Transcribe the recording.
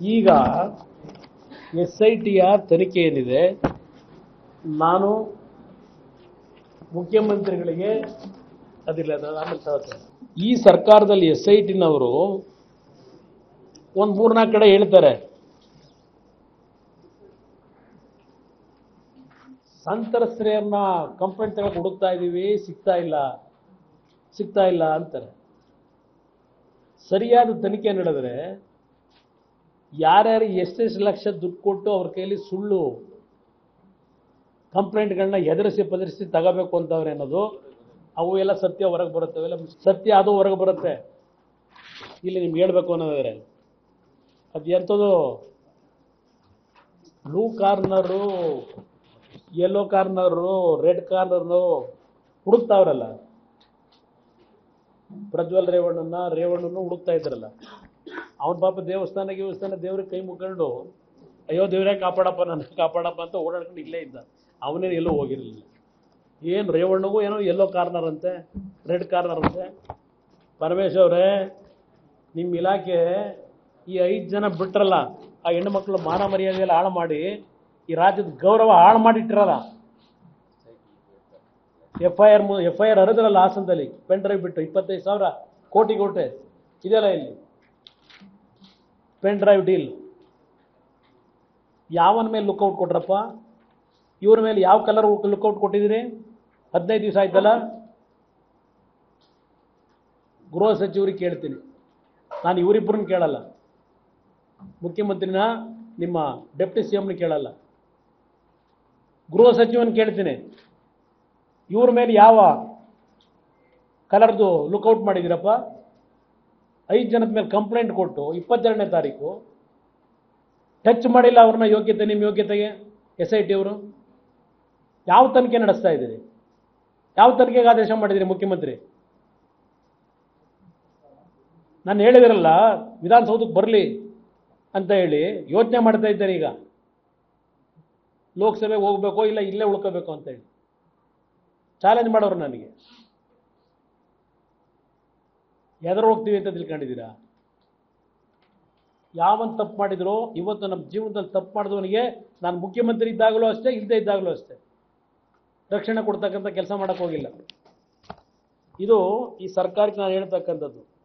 ಈಗ S I ಟಿಯ ತನಿಖೆ ಏನಿದೆ ನಾನು ಮುಖ್ಯಮಂತ್ರಿಗಳಿಗೆ ಅದಿಲ್ಲ ಅದು ಆಮೇಲೆ ತಗೊಳ್ತೇನೆ. ಈ ಸರ್ಕಾರದಲ್ಲಿ ಎಸ್ ಐ ಟಿನವರು ಒಂದು ಮೂರ್ನಾಲ್ಕು ಕಡೆ ಹೇಳ್ತಾರೆ ಸಂತ್ರಸ್ತೆಯನ್ನ ಕಂಪ್ಲೇಂಟ್ ತಗೊಳಕ್ ಹುಡುಕ್ತಾ ಇದ್ದೀವಿ ಸಿಗ್ತಾ ಇಲ್ಲ ಸಿಗ್ತಾ ಇಲ್ಲ ಅಂತಾರೆ ಸರಿಯಾದ ತನಿಖೆ ನಡೆದ್ರೆ ಯಾರ್ಯಾರು ಎಷ್ಟೆಷ್ಟು ಲಕ್ಷ ದುಡ್ಡು ಕೊಟ್ಟು ಅವ್ರ ಕೈಲಿ ಸುಳ್ಳು ಕಂಪ್ಲೇಂಟ್ಗಳನ್ನ ಎದುರಿಸಿ ಪದರಿಸಿ ತಗೋಬೇಕು ಅಂತವ್ರೆ ಅನ್ನೋದು ಅವು ಎಲ್ಲ ಸತ್ಯ ಹೊರಗೆ ಬರುತ್ತೆ ಅವೆಲ್ಲ ಸತ್ಯ ಅದು ಹೊರಗೆ ಬರುತ್ತೆ ಇಲ್ಲಿ ನಿಮ್ಗೆ ಹೇಳ್ಬೇಕು ಅನ್ನೋದಾದ್ರೆ ಅದು ಎಂಥದ್ದು blue corner yellow corner red corner ಹುಡುಕ್ತಾವ್ರಲ್ಲ ಪ್ರಜ್ವಲ್ ರೇವಣ್ಣನ ರೇವಣ್ಣನ ಹುಡುಕ್ತಾ ಇದ್ರಲ್ಲ ಅವನ ಪಾಪ ದೇವಸ್ಥಾನ ದೇವಸ್ಥಾನ ದೇವ್ರಿಗೆ ಕೈ ಮುಕ್ಕೊಂಡು ಅಯ್ಯೋ ದೇವ್ರೇ ಕಾಪಾಡಪ್ಪ ನನ್ನ ಕಾಪಾಡಪ್ಪ ಅಂತ ಓಡಾಡ್ಕೊಂಡು ಇಲ್ಲೇ ಇದ್ದ ಅವನೇನು ಎಲ್ಲೂ ಹೋಗಿರಲಿಲ್ಲ ಏನು ರೇವಣ್ಣಗೂ ಏನೋ ಎಲ್ಲೋ ಕಾರ್ನರ್ ಅಂತೆ ರೆಡ್ ಕಾರ್ನರ್ ಅಂತೆ ಪರಮೇಶ್ ಅವರೇ ನಿಮ್ಮ ಇಲಾಖೆ ಈ ಐದು ಜನ ಬಿಟ್ರಲ್ಲ ಆ ಹೆಣ್ಣು ಮಕ್ಕಳು ಮಾನ ಮರ್ಯಾದೆಲ್ಲ ಹಾಳು ಮಾಡಿ ಈ ರಾಜ್ಯದ ಗೌರವ ಹಾಳು ಮಾಡಿಟ್ಟಿರಲ್ಲ F I R F I R ಹರಿದ್ರಲ್ಲ ಹಾಸನದಲ್ಲಿ ಪೆನ್ ಡ್ರೈವ್ ಬಿಟ್ಟು ಇಪ್ಪತ್ತೈದು ಸಾವಿರ ಕೋಟಿ ಕೋಟೆ ಇದೆಯಲ್ಲ ಇಲ್ಲಿ ಪೆನ್ ಡ್ರೈವ್ ಡೀಲ್ ಯಾವನ ಮೇಲೆ ಲುಕ್ಔಟ್ ಕೊಟ್ರಪ್ಪ ಇವ್ರ ಮೇಲೆ ಯಾವ ಕಲರ್ ಲುಕ್ಔಟ್ ಕೊಟ್ಟಿದ್ದೀರಿ ಹದಿನೈದು ದಿವಸ ಆಯ್ತಲ್ಲ ಗೃಹ ಸಚಿವರಿಗೆ ಕೇಳ್ತೀನಿ ನಾನು ಇವರಿಬ್ಬರನ್ನ ಕೇಳಲ್ಲ ಮುಖ್ಯಮಂತ್ರಿನ ನಿಮ್ಮ ಡೆಪ್ಟಿ ಸಿ ಎಮ್ನ ಕೇಳಲ್ಲ ಗೃಹ ಸಚಿವನ ಕೇಳ್ತೀನಿ ಇವ್ರ ಮೇಲೆ ಯಾವ ಕಲರ್ದು ಲುಕ್ಔಟ್ ಮಾಡಿದ್ದೀರಪ್ಪ ಐದು ಜನದ ಮೇಲೆ ಕಂಪ್ಲೇಂಟ್ ಕೊಟ್ಟು ಇಪ್ಪತ್ತೆರಡನೇ ತಾರೀಕು ಟಚ್ ಮಾಡಿಲ್ಲ ಅವ್ರನ್ನ ಯೋಗ್ಯತೆ ನಿಮ್ಮ ಯೋಗ್ಯತೆಗೆ ಎಸ್ ಐ ಟಿ ಅವರು ಯಾವ ತನಿಖೆ ನಡೆಸ್ತಾ ಇದ್ದೀರಿ ಯಾವ ತನಿಖೆಗೆ ಆದೇಶ ಮಾಡಿದ್ದೀರಿ ಮುಖ್ಯಮಂತ್ರಿ ನಾನು ಹೇಳಿದಿರಲ್ಲ ವಿಧಾನಸೌಧಕ್ಕೆ ಬರಲಿ ಅಂತ ಹೇಳಿ ಯೋಚನೆ ಮಾಡ್ತಾ ಇದ್ದಾರೆ ಈಗ ಲೋಕಸಭೆಗೆ ಹೋಗ್ಬೇಕೋ ಇಲ್ಲ ಇಲ್ಲೇ ಉಳ್ಕೋಬೇಕು ಅಂತ ಹೇಳಿ ಚಾಲೆಂಜ್ ಮಾಡೋರು ನನಗೆ ಎದುರು ಹೋಗ್ತೀವಿ ಅಂತ ತಿಳ್ಕೊಂಡಿದ್ದೀರಾ ಯಾವನ್ ತಪ್ಪು ಮಾಡಿದ್ರು ಇವತ್ತು ನಮ್ಮ ಜೀವನದಲ್ಲಿ ತಪ್ಪು ಮಾಡಿದವನಿಗೆ ನಾನು ಮುಖ್ಯಮಂತ್ರಿ ಇದ್ದಾಗಲೂ ಅಷ್ಟೇ ಇಲ್ಲದೆ ಇದ್ದಾಗಲೂ ಅಷ್ಟೇ ರಕ್ಷಣೆ ಕೊಡ್ತಕ್ಕಂಥ ಕೆಲಸ ಮಾಡೋಕ್ಕೆ ಹೋಗಿಲ್ಲ ಇದು ಈ ಸರ್ಕಾರಕ್ಕೆ ನಾನು ಹೇಳ್ತಕ್ಕಂಥದ್ದು